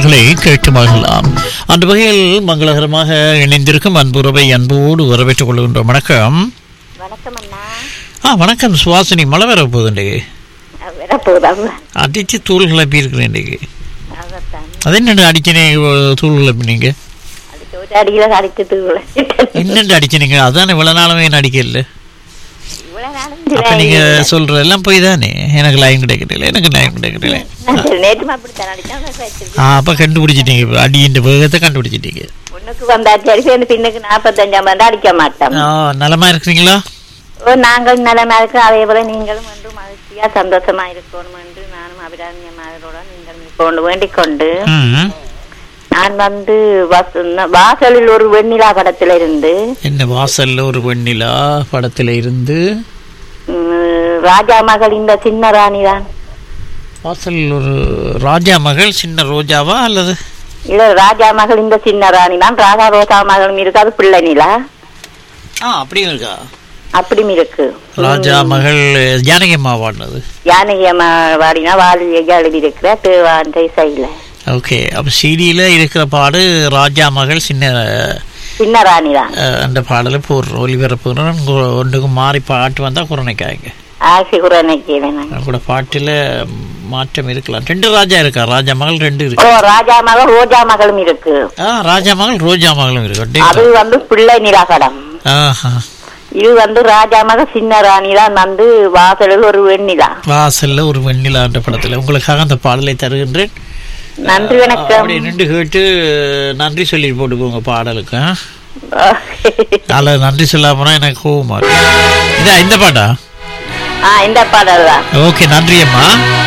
பாடல்களை கேட்டு மகிழலாம் அந்த வகையில் மங்களகரமாக இணைந்திருக்கும் அன்புறவை அன்போடு வரவேற்றுக் கொள்கின்றோம் வணக்கம் வணக்கம் அண்ணா ஆ வணக்கம் சுவாசினி மழை வர போகுது இன்றைக்கு வரப்போகுதா அடித்து தூள் கிளப்பி இருக்கிறேன் இன்றைக்கு அதைத்தான் அது என்னென்ன அடிச்சனே தூள் கிளப்பினீங்க அதுக்கு ஒரு அடியில் அடிச்சது என்னென்று அடிச்சனீங்க அதானே இவ்வளவு நாளுமே என்ன அடிக்கல இவ்வளவு நாளும் அப்ப நீங்க சொல்ற எல்லாம் போய் தானே எனக்கு லைன் கிடைக்கல எனக்கு லைன் கிடைக்கல நேற்று அப்படித்தான் அடிச்சேன் ஆ அப்ப கண்டுபிடிச்சிட்டீங்க இப்ப அடியின் வேகத்தை கண்டுபிடிச்சிட்டீங்க ஒண்ணுக்கு வந்தாச்சு அடிச்சு அந்த பின்னுக்கு நாற்பத்தஞ்சாம் வந்து அடிக்க மாட்டோம் ஆ நலமா இருக்கிறீங்களா ஓ நாங்கள் நலமா இருக்கோம் அதே போல நீங்களும் வந்து மகிழ்ச்சியா சந்தோஷமா இருக்கணும் என்று நானும் அபிராமியமாரோட நீங்கள் இருக்கணும் வேண்டிக் கொண்டு ம் நான் வந்து வச- வாசலில் ஒரு வெண்ணிலா படத்துல இருந்து என்ன வாசல்ல ஒரு வெண்ணிலா படத்துல இருந்து ம், ராஜா மகள் இந்த சின்ன ராணி தான் வாசல்ல ஒரு ராஜா மகள் சின்ன ரோஜாவா அல்லது இல்ல ராஜா மகள் இந்த சின்ன ராணி தான் ராஜா ரோசா மகளும் இருக்கு அது பிள்ளை நிலா ஆ அப்படியும் இருக்கா அப்படியும் இருக்கு ராஜா மகள் ஜானகி அம்மா பாடினது யானகி அம்மா வாடினா வாலியை எழுதி இருக்கிற தேவான் இசையில ஓகே அப்ப சிடியில இருக்கிற பாடு ராஜா மகள் சின்ன சின்ன ராணி தான் அஹ், அந்த பாடலை போடுறோம் ஒளிபரப்புகிறோம் ஒன்றுக்கு மாறி பாட்டு வந்தா குரணைக்காய்ங்க ஆசி குரனைக்கு வேணாங்க கூட பாட்டுல மாற்றம் இருக்கலாம் ரெண்டு ராஜா இருக்கா ராஜா மகள் ரெண்டு ஓ இருக்கு ராஜா மகள் ரோஜா மகளும் இருக்கு ஆ ராஜா மகள் ரோஜா மகளும் இருக்கு அது வந்து பிள்ளை நிலா படம் ஆஹா இது வந்து ராஜா மகள் சின்ன ராணி தான் வந்து வாசலில் ஒரு வெண்ணிலா வாசல்ல ஒரு வெண்ணிலா என்ற படத்துல உங்களுக்காக அந்த பாடலை தருகின்றேன் நன்றி வணக்கம் அப்படி நின்று கேட்டு நன்றி சொல்லி போட்டுக்கோங்க பாடலுக்கு ஆ? அதில் நன்றி சொல்லாமனா எனக்கு கோவமா இருக்கு இதா இந்த பாட்டா ஆ இந்த பாடல் தான் ஓகே நன்றி அம்மா